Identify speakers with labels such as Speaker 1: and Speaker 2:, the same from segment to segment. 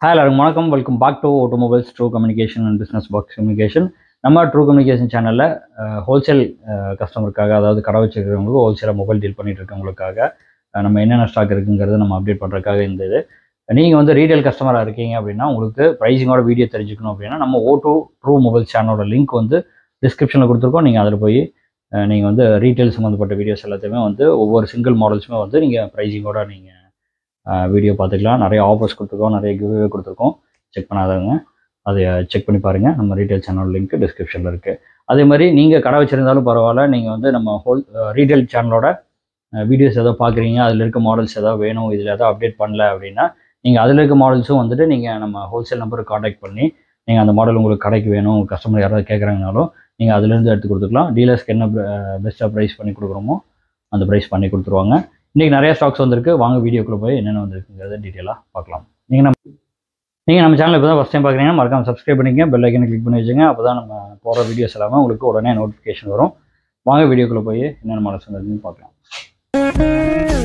Speaker 1: Hi எல்லாருக்கும் வணக்கம் welcome back to automobiles True Communication and business box communication நம்ம True Communication சேனலில் wholesale கஸ்டமருக்காக அதாவது கடை வச்சுருக்கிறவங்களுக்கு ஹோல்சேலாக மொபைல் டீல் பண்ணிட்டு இருக்கவங்களுக்காக அஹ், நம்ம என்னென்ன ஸ்டாக் இருக்குங்கிறத நம்ம அப்டேட் பண்ணுறதுக்காக இந்த இது நீங்கள் வந்து ரீட்டைல் கஸ்டமராக இருக்கீங்க அப்படின்னா உங்களுக்கு ப்ரைஸிங்கோட வீடியோ தெரிஞ்சுக்கணும் அப்படின்னா நம்ம ஓ டூ ட்ரூ மொபைல் சேனலோட லிங்க் வந்து டிஸ்கிரிப்ஷனில் கொடுத்துருக்கோம் நீங்கள் அதில் போய் நீங்கள் வந்து ரீட்டைல் சம்மந்தப்பட்ட வீடியோஸ் எல்லாத்தையுமே வந்து ஒவ்வொரு சிங்கிள் மாடல்ஸுமே வந்து நீங்கள் ப்ரைஸிங்கோட நீங்கள் வீடியோ பார்த்துக்கலாம் நிறைய ஆஃபர்ஸ் கொடுத்துருக்கோம் நிறைய கிவ்வே கொடுத்துருக்கோம் செக் பண்ணாதவங்க அதை செக் பண்ணி பாருங்கள் நம்ம ரீட்டைல் சேனல் லிங்க் டிஸ்கிரிப்ஷனில் இருக்குது அதே மாதிரி நீங்கள் கடை வச்சுருந்தாலும் பரவாயில்ல நீங்கள் வந்து நம்ம ஹோல் ரீட்டைல் சேனலோட வீடியோஸ் ஏதோ பார்க்குறீங்க அதில் இருக்க மாடல்ஸ் ஏதாவது வேணும் இதில் ஏதாவது அப்டேட் பண்ணல அப்படின்னா நீங்கள் அதில் இருக்க மாடல்ஸும் வந்துட்டு நீங்கள் நம்ம ஹோல்சேல் நம்பருக்கு காண்டாக்ட் பண்ணி நீங்கள் அந்த மாடல் உங்களுக்கு கடைக்கு வேணும் உங்கள் கஸ்டமர் யாராவது கேட்குறாங்கனாலும் நீங்கள் அதுலேருந்து எடுத்து கொடுத்துக்கலாம் டீலர்ஸ்க்கு என்ன பெஸ்ட்டாக ப்ரைஸ் பண்ணி கொடுக்குறோமோ அந்த ப்ரைஸ் பண்ணி கொடுத்துருவாங்க இன்றைக்கி நிறைய ஸ்டாக்ஸ் வந்திருக்கு வாங்க வீடியோக்குள்ளே போய் என்னென்ன வந்திருக்குங்கிறத டீட்டெயிலாக பார்க்கலாம் நீங்கள் நம்ம நீங்கள் நம்ம சேனல் இப்போ தான் ஃபஸ்ட் டைம் பார்க்குறீங்கன்னா மறக்காம சப்ஸ்கிரைப் பண்ணிக்கங்க பெல் ஐக்கனை கிளிக் பண்ணி வச்சுங்க அப்போ தான் நம்ம போகிற வீடியோஸ் எல்லாமே உங்களுக்கு உடனே நோட்டிஃபிகேஷன் வரும் வாங்க வீடியோக்குள்ளே போய் என்னென்ன மாடல்ஸ் வந்திருக்குன்னு பார்க்கலாம்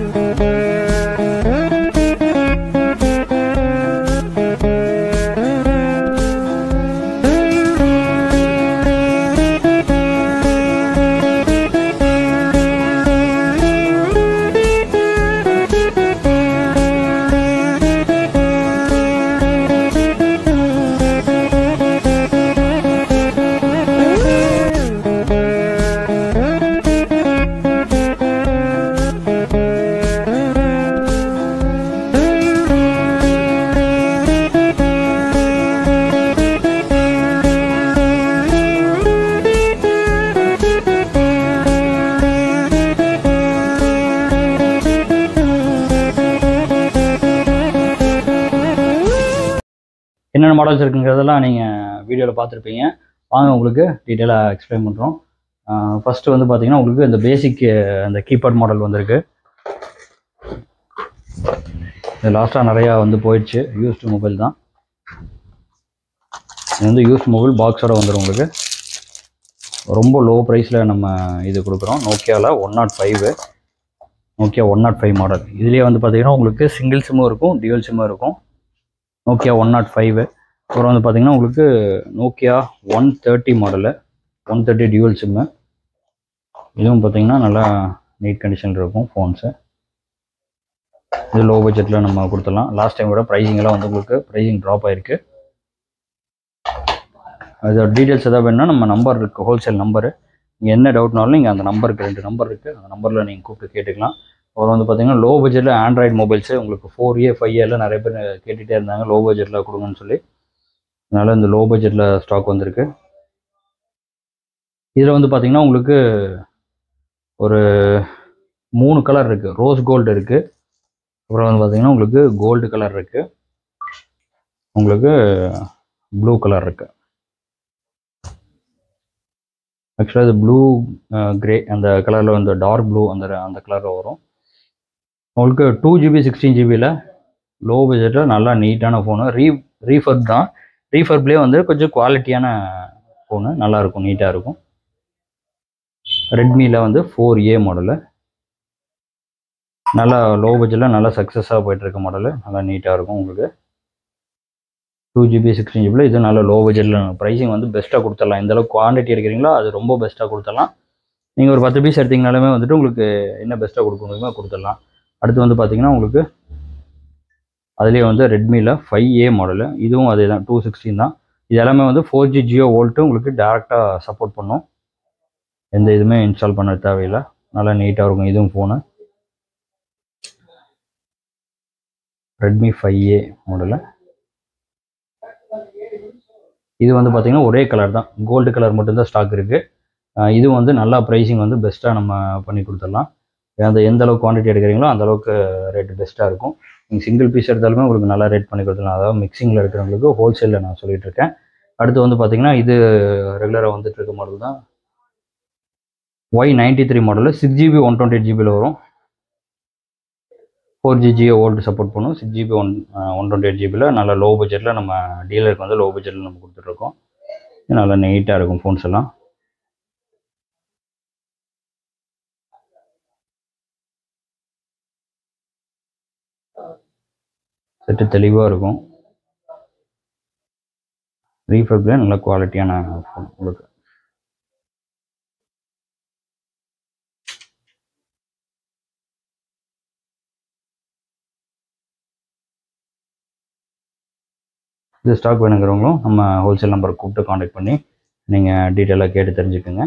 Speaker 1: என்னென்ன மாடல்ஸ் இருக்குங்கிறதெல்லாம் நீங்கள் வீடியோவில் பார்த்துருப்பீங்க வாங்க உங்களுக்கு டீட்டெயிலாக எக்ஸ்பிளைன் பண்ணுறோம் ஃபஸ்ட்டு வந்து பார்த்தீங்கன்னா உங்களுக்கு இந்த பேசிக் அந்த கீபேட் மாடல் வந்திருக்கு இது லாஸ்ட்டாக நிறையா வந்து போயிடுச்சு யூஸ்டு மொபைல் தான் இது வந்து யூஸ்டு மொபைல் பாக்ஸோட வந்துடும் உங்களுக்கு ரொம்ப லோ ப்ரைஸில் நம்ம இது கொடுக்குறோம் நோக்கியாவில் one not five Nokia one not five model இதுலேயே வந்து பார்த்தீங்கன்னா உங்களுக்கு சிங்கிள் சிம்மும் இருக்கும் டியூவல் சிம்மும் இருக்கும் நோக்கியா ஒன் நாட் ஃபைவ் அப்புறம் வந்து பார்த்தீங்கன்னா உங்களுக்கு Nokia one thirty model one thirty dual sim இதுவும் பார்த்தீங்கன்னா நல்லா நீட் கண்டிஷனில் இருக்கும் ஃபோன்ஸு இது லோ பட்ஜெட்டில் நம்ம கொடுத்துடலாம் லாஸ்ட் டைம் விட ப்ரைஸிங் எல்லாம் வந்து உங்களுக்கு ப்ரைஸிங் ட்ராப் ஆயிருக்கு அதோட டீட்டெயில்ஸ் எதாவது வேணும்னா நம்ம நம்பர் இருக்குது ஹோல்சேல் நம்பரு நீங்கள் என்ன டவுட்னாலும் நீங்கள் அந்த நம்பருக்கு ரெண்டு நம்பர் இருக்குது அந்த நம்பரில் நீங்கள் கூப்பிட்டு கேட்டுக்கலாம் அப்புறம் வந்து பார்த்தீங்கன்னா லோ பட்ஜெட்டில் ஆண்ட்ராய்டு மொபைல்ஸு உங்களுக்கு ஃபோர் இயர் ஃபைவ் இயரில் நிறைய பேர் கேட்டுகிட்டே இருந்தாங்க லோ பட்ஜெட்டில் கொடுங்கன்னு சொல்லி அதனால் இந்த லோ பட்ஜெட்டில் ஸ்டாக் வந்திருக்கு இதில் வந்து பார்த்தீங்கன்னா உங்களுக்கு ஒரு மூணு கலர் இருக்குது ரோஸ் கோல்டு இருக்குது அப்புறம் வந்து பார்த்தீங்கன்னா உங்களுக்கு கோல்டு கலர் இருக்குது உங்களுக்கு ப்ளூ கலர் இருக்குது ஆக்சுவலாக இது ப்ளூ கிரே அந்த கலரில் வந்து டார்க் ப்ளூ அந்த அந்த கலரில் வரும் உங்களுக்கு டூ ஜிபி சிக்ஸ்டீன் ஜிபியில் லோ பட்ஜெட்டில் நல்லா நீட்டான ஃபோனு ரீ ரீஃபர்ப் தான் ரீஃபர்ப்லேயே வந்து கொஞ்சம் குவாலிட்டியான ஃபோனு நல்லாயிருக்கும் நீட்டாக இருக்கும் ரெட்மியில் வந்து ஃபோர் ஏ மாடலு நல்லா லோ பட்ஜெட்டில் நல்லா சக்ஸஸாக போயிட்டுருக்க மாடலு நல்லா நீட்டாக இருக்கும் உங்களுக்கு டூ ஜிபி சிக்ஸ்டீன் ஜிபியில் இது நல்ல லோ பட்ஜெட்டில் ப்ரைஸிங் வந்து பெஸ்ட்டாக கொடுத்துடலாம் எந்த அளவுக்கு குவான்டிட்டி எடுக்கிறீங்களோ அது ரொம்ப பெஸ்ட்டாக கொடுத்துடலாம் நீங்கள் ஒரு பத்து பீஸ் எடுத்தீங்கனாலுமே வந்துட்டு உங்களுக்கு என்ன பெஸ்ட்டாக கொடுக்க முடியுமோ கொடுத்துடலாம் அடுத்து வந்து பார்த்தீங்கன்னா உங்களுக்கு அதுலேயே வந்து ரெட்மியில் ஃபைவ் ஏ மாடலு இதுவும் அதே தான் டூ சிக்ஸ்டீன் தான் இது எல்லாமே வந்து ஃபோர் ஜி ஜியோ வோல்ட்டு உங்களுக்கு டேரெக்டாக சப்போர்ட் பண்ணும் எந்த இதுவுமே இன்ஸ்டால் பண்ண தேவையில்லை நல்லா நீட்டாக இருக்கும் இதுவும் phone Redmi five A model இது வந்து பார்த்திங்கன்னா ஒரே கலர் தான் கோல்டு கலர் மட்டும்தான் ஸ்டாக் இருக்குது இது வந்து நல்லா ப்ரைஸிங் வந்து பெஸ்ட்டாக நம்ம பண்ணி கொடுத்துடலாம் அந்த எந்த அளவுக்கு குவான்டிட்டி எடுக்கிறீங்களோ அந்த அளவுக்கு ரேட் பெஸ்ட்டாக இருக்கும் நீங்கள் சிங்கிள் பீஸ் எடுத்தாலுமே உங்களுக்கு நல்லா ரேட் பண்ணி கொடுத்துடலாம் அதாவது மிக்சிங்கில் இருக்கிறவங்களுக்கு ஹோல்சேலில் நான் சொல்லிட்டு இருக்கேன் அடுத்து வந்து பார்த்தீங்கன்னா இது ரெகுலராக வந்துட்டு இருக்க மாடல் தான் Y ninety three model six GB one twenty eight ஜிபியில் வரும் four G Jio old support பண்ணும் six GB one one twenty eight ஜிபியில் நல்ல லோ பட்ஜெட்டில் நம்ம டீலருக்கு வந்து லோ பட்ஜெட்டில் நம்ம கொடுத்துட்ருக்கோம் நல்லா நீட்டாக இருக்கும் ஃபோன்ஸ் எல்லாம் செட்டு தெளிவாக இருக்கும் ரீஃபர்பில் நல்ல குவாலிட்டியான ஃபோன் உங்களுக்கு இது ஸ்டாக் வேணுங்கிறவங்களும் நம்ம ஹோல்சேல் நம்பர் கூப்பிட்டு காண்டாக்ட் பண்ணி நீங்கள் டீட்டெயிலாக கேட்டு தெரிஞ்சுக்கோங்க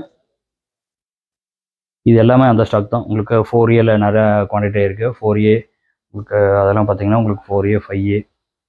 Speaker 1: இது எல்லாமே அந்த ஸ்டாக் தான் உங்களுக்கு ஃபோர் ஏல நிறைய குவான்டிட்டி இருக்குது ஃபோர் ஏ உங்களுக்கு அதெல்லாம் பார்த்தீங்கன்னா உங்களுக்கு ஃபோர் ஏ ஃபைவ் ஏ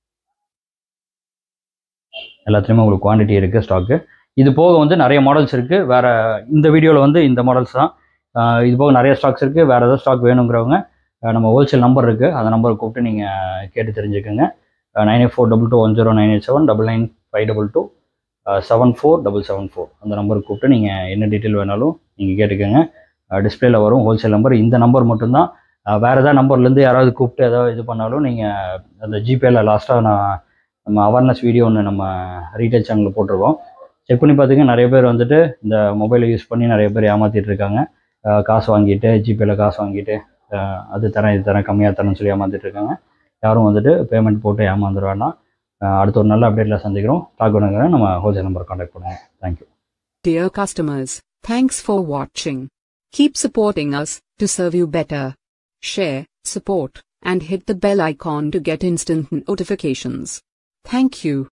Speaker 1: எல்லாத்துலேயுமே உங்களுக்கு குவான்டிட்டி இருக்குது ஸ்டாக்கு இது போக வந்து நிறைய மாடல்ஸ் இருக்குது வேறு இந்த வீடியோவில் வந்து இந்த மாடல்ஸ் தான் ஆஹ் இது போக நிறைய ஸ்டாக்ஸ் இருக்குது வேறு ஏதாவது ஸ்டாக் வேணுங்கிறவங்க ஆஹ் நம்ம ஹோல்சேல் நம்பர் இருக்குது அந்த நம்பரை கூப்பிட்டு நீங்கள் கேட்டு தெரிஞ்சுக்கோங்க nine eight four double two one zero nine eight seven double nine five double two seven four double seven four அந்த நம்பருக்கு கூப்பிட்டு நீங்கள் என்ன டீட்டெயில் வேணாலும் நீங்கள் கேட்டுக்கோங்க டிஸ்பிளேல வரும் ஹோல்சேல் நம்பர் இந்த நம்பர் மட்டும்தான் அஹ் வேற ஏதாவது நம்பர்லேருந்து யாராவது கூப்பிட்டு ஏதாவது இது பண்ணாலும் நீங்கள் அந்த ஜிபேல லாஸ்ட்டாக நான் நம்ம அவேர்னஸ் வீடியோ ஒன்று நம்ம ரீட்டைல் சேனலில் போட்டிருக்கோம் செக் பண்ணி பார்த்தீங்கன்னா நிறைய பேர் வந்துட்டு இந்த மொபைலை யூஸ் பண்ணி நிறைய பேர் ஏமாத்திட்டு இருக்காங்க அஹ் காசு வாங்கிட்டு ஜிபேல காசு வாங்கிட்டு அஹ் அது தரேன் இது தரேன் கம்மியாக தரேன்னு சொல்லி ஏமாத்திட்டு இருக்காங்க யாரும் வந்துட்டு பேமெண்ட் போட்டு ஏமாந்துட வேண்டாம் அஹ் அடுத்த ஒரு நல்ல அப்டேட்டில் சந்திக்கிறோம் ஸ்டாக் வேணுங்கிற நம்ம ஹோல்சேல் நம்பர் காண்டாக்ட் பண்ணுவோம் thank you
Speaker 2: Dear customers, thanks for watching. Keep supporting us to serve you better. Share, support, and hit the bell icon to get instant notifications. Thank you.